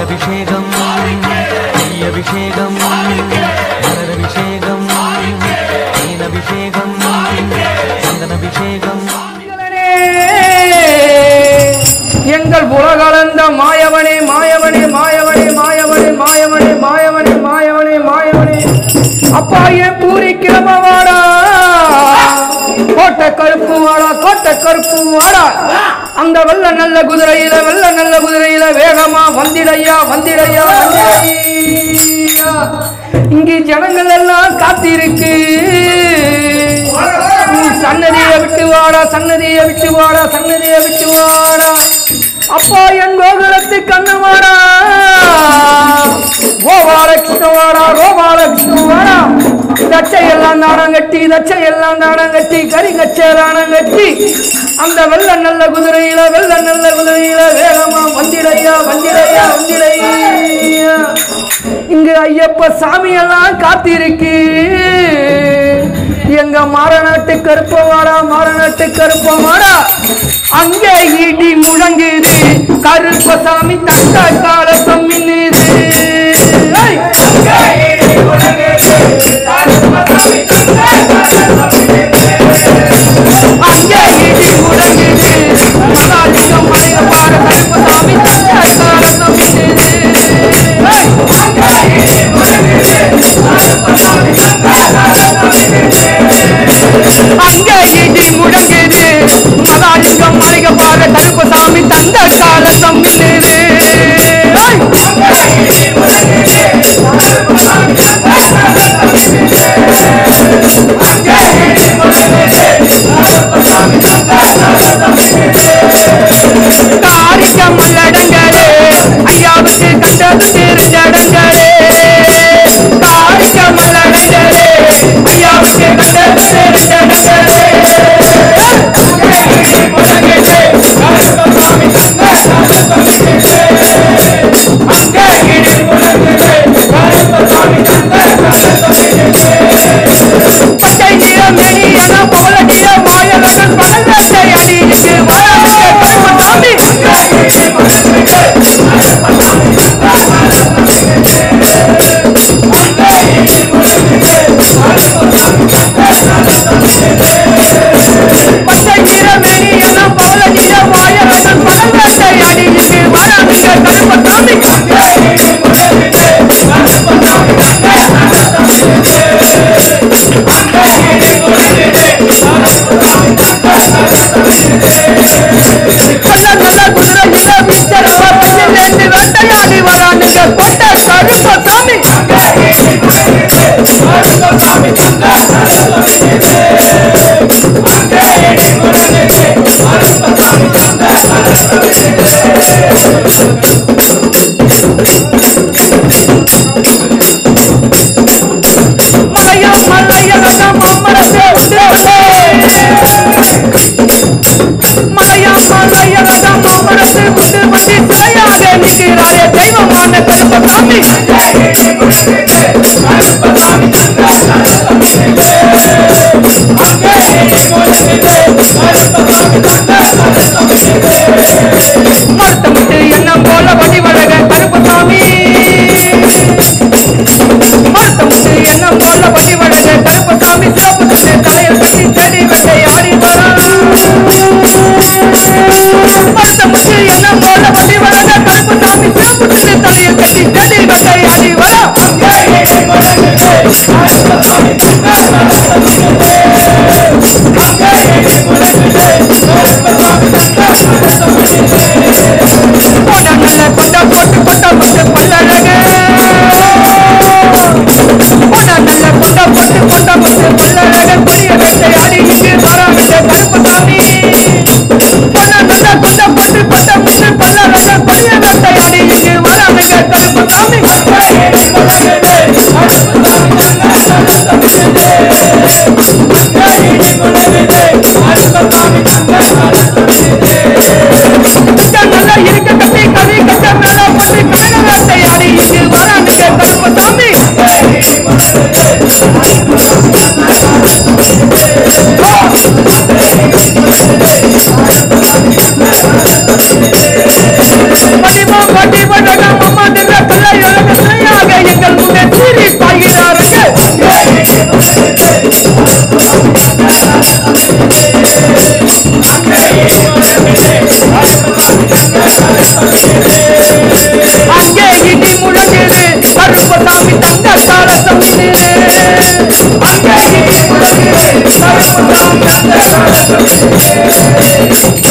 பாலபிஷேகம் நெய்யபிஷேகம் மலரபிஷேகம் தேனபிஷேகம் சந்தனபிஷேகம் எங்கள் புலகலந்த மாயவனே மாயவனே மாயவனே மாயவனே மாயவனே மாயவனே மாயவனே மாயவனே அப்பா என் பூரி கிளம்பவாடா கோட்டை கருப்பு வாடா கோட்டை கருப்பு வாடா அந்த வெள்ள நல்ல குதிரையில வெள்ள நல்ல குதிரையில வேகமா வந்திடையா வந்திடையா வந்திடையா இங்கு ஜனங்கள் எல்லாம் காத்திருக்கு நீ சன்னதியை விட்டு வாடா சன்னதியை விட்டு வாடா சன்னதியை விட்டு வாடா அப்பா என் கோகுலத்து கண்ணவாடா கோபாலகிருஷ்ண வாடா கோபாலகிருஷ்ண வாடா தச்சை எல்லாம் தானம் கட்டி தச்சை எல்லாம் தானம் கட்டி கறி கச்சை தானம் கட்டி அந்த வெள்ள நல்ல குதிரையில வெள்ள நல்ல குதிரையில வேகமா வந்திரையா வந்திரையா வந்திரையா இங்கு ஐயப்ப சாமி எல்லாம் காத்திருக்கு எங்க மாறநாட்டு கருப்பவாடா மாறநாட்டு கருப்பவாடா அங்கே இடி முழங்குது கருப்பசாமி தட்ட காலத்தம் மின்னுது ஏய்! அங்கே இடி முழங்குது மகாலிங்கம் மலைய பாட கருப்பசாமி தட்ட காலத்தம் மின்னுது ஏய்! அங்கே இடி முழங்குது மகாலிங்கம் மலைய பாட கருப்பசாமி தந்த காலத்தம் மின்னுது ஏய்! காரிக்க மல்லடங்களே ஐயாவுக்கு கண்டது தெரிஞ்சடங்களே காரிக்க மல்லடங்களே ஐயாவுக்கு கண்டது தெரிஞ்சடங்களே பச்சை நிறம் மெனியன போலடிய மாயவர்கள் பகலத்தை அடிக்கு வாழவிக்க கருமசாமி பச்சை நிறம் மெனியன போலடிய மாயவர்கள் பகலத்தை அடிக்கு வாழவிக்க கருமசாமி நல்ல நல்ல குதிரை இல வீச்சரவா பையன் நேற்று வேட்டையாடி வரானுங்க கொட்ட கருப்பசாமி மலையா மலையழகா மாமரத்தே உண்டே மலையா மலையழகா மாமரத்தே உண்டு வந்து சிலையாக நிற்கிறாரே தெய்வமான கருப்பசாமி மருத்தமிட்டு எண்ணம் போல வடிவழக கருப்பசாமி மருத்தமிட்டு எண்ணம் போல வடிவழக கருப்பசாமி சிறப்பு தந்து தலையில் கட்டி தேடி வெட்டை ஆடி மருத்தமிட்டு எண்ணம் போல வடிவழக கருப்பசாமி சிறப்பு தந்து தலையில் கட்டி தேடி வெட்டை ஆடி வர போட நல்ல கொண்ட போட்டு கொண்ட போட்டு பல்லழகு போட நல்ல கொண்ட போட்டு கொண்ட போட்டு பல்லழகு புரிய வெட்டை ஆடி இங்கு வராவிட்ட கருப்பசாமி போட நல்ல கொண்ட போட்டு கொண்ட போட்டு பல்லழகு புரிய வெட்டை ஆடி இங்கு வராவிட்ட கருப்பசாமி நல்லா இருக்க கட்டி கவி கட்ட மேல போட்டு கனக வேட்டை ஆடி இங்கு வராவிட்ட கருப்பசாமி படிமா பட்டி பட்டகம் அம்மா சந்தன